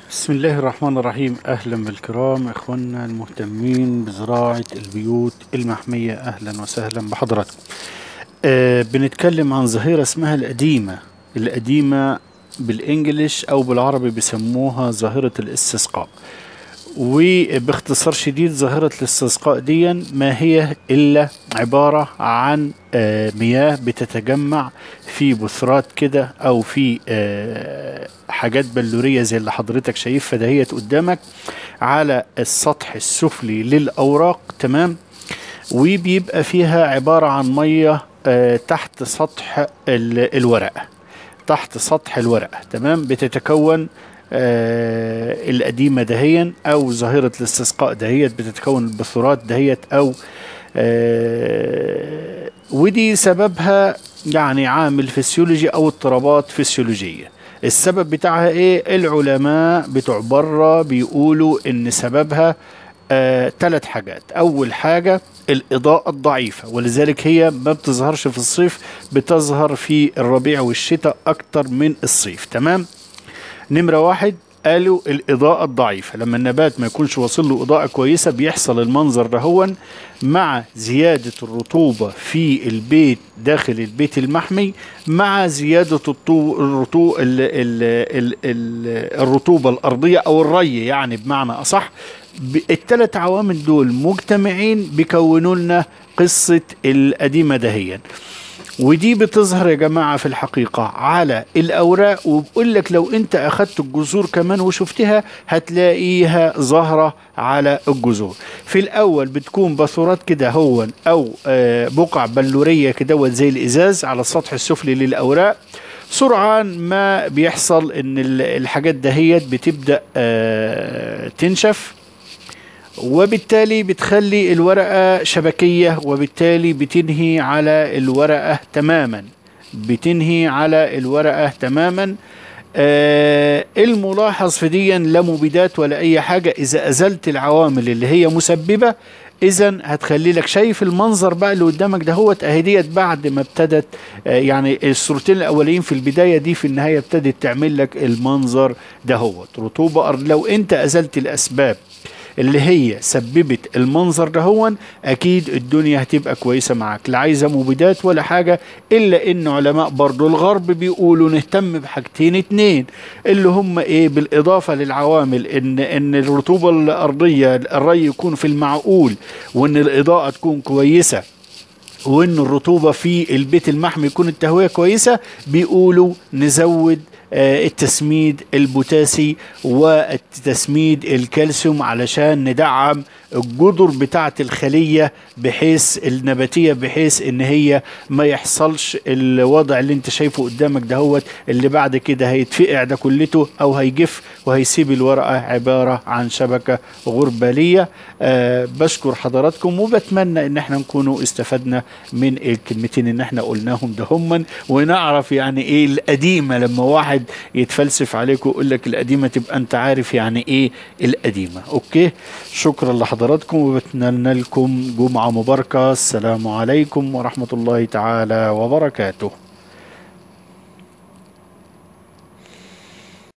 بسم الله الرحمن الرحيم أهلا بالكرام إخواننا المهتمين بزراعة البيوت المحمية أهلا وسهلا بحضراتكم آه بنتكلم عن ظاهرة اسمها القديمة القديمة بالإنجليش أو بالعربي بيسموها ظاهرة الاستسقاء وباختصار شديد ظاهرة الاستسقاء دي ما هي إلا عبارة عن آه، مياه بتتجمع في بثرات كده أو في آه، حاجات بلورية زي اللي حضرتك شايفها دهيت قدامك على السطح السفلي للأوراق تمام وبيبقى فيها عبارة عن مية آه، تحت سطح ال- الورقة تحت سطح الورقة تمام بتتكون آه القديمة دهيا أو ظاهرة الاستسقاء دهيت بتتكون البثورات دهيت أو آه ودي سببها يعني عامل فسيولوجي أو اضطرابات فسيولوجية السبب بتاعها ايه العلماء بتوع بره بيقولوا ان سببها ثلاث حاجات اول حاجة الاضاءة الضعيفة ولذلك هي ما بتظهرش في الصيف بتظهر في الربيع والشتاء اكتر من الصيف تمام نمرة واحد قالوا الإضاءة الضعيفة لما النبات ما يكونش واصل له إضاءة كويسة بيحصل المنظر دهون مع زيادة الرطوبة في البيت داخل البيت المحمي مع زيادة الطو... الرطو... ال... ال... ال... ال... الرطوبة الأرضية أو الري يعني بمعنى أصح ب- التلات عوامل دول مجتمعين بيكونوا لنا قصة القديمة دهيا ودي بتظهر يا جماعة في الحقيقة على الأوراق وبقول لك لو أنت أخدت الجذور كمان وشفتها هتلاقيها ظاهرة على الجذور في الأول بتكون بثورات كده هو أو آه، بقع بلورية كده زي الإزاز على السطح السفلي للأوراق سرعان ما بيحصل ان ال- الحاجات دهيت بتبدأ آه، تنشف وبالتالي بتخلي الورقة شبكية وبالتالي بتنهي على الورقة تماما بتنهي على الورقة تماما آه الملاحظ في دي لا مبيدات ولا اي حاجة اذا ازلت العوامل اللي هي مسببة اذا هتخلي لك شايف المنظر بقى اللي قدامك ده هو اهديت بعد ما ابتدت آه يعني الصورتين الاولين في البداية دي في النهاية ابتدت تعمل لك المنظر ده هو رطوبة أرض لو انت ازلت الاسباب اللي هي سببت المنظر ده هون اكيد الدنيا هتبقى كويسه معاك لا عايزه مبيدات ولا حاجه الا ان علماء برضو الغرب بيقولوا نهتم بحاجتين اتنين اللي هم ايه بالاضافه للعوامل ان ان الرطوبه الارضيه الري يكون في المعقول وان الاضاءه تكون كويسه وان الرطوبه في البيت المحمي يكون التهويه كويسه بيقولوا نزود آه، التسميد البوتاسي والتسميد الكالسيوم علشان ندعم الجذر بتاعة الخلية بحيث النباتية بحيث ان هي ما يحصلش الوضع اللي انت شايفه قدامك دهوت اللي بعد كده هيتفقع ده كلته او هيجف وهيسيب الورقة عبارة عن شبكة غربالية أه بشكر حضراتكم وبتمنى ان احنا نكونوا استفدنا من الكلمتين اللي احنا قلناهم دهما ونعرف يعني ايه القديمة لما واحد يتفلسف عليك ويقول لك القديمة تبقى انت عارف يعني ايه القديمة اوكي شكرا لحضراتكم وبتمنى لكم جمعة مباركة السلام عليكم ورحمة الله تعالى وبركاته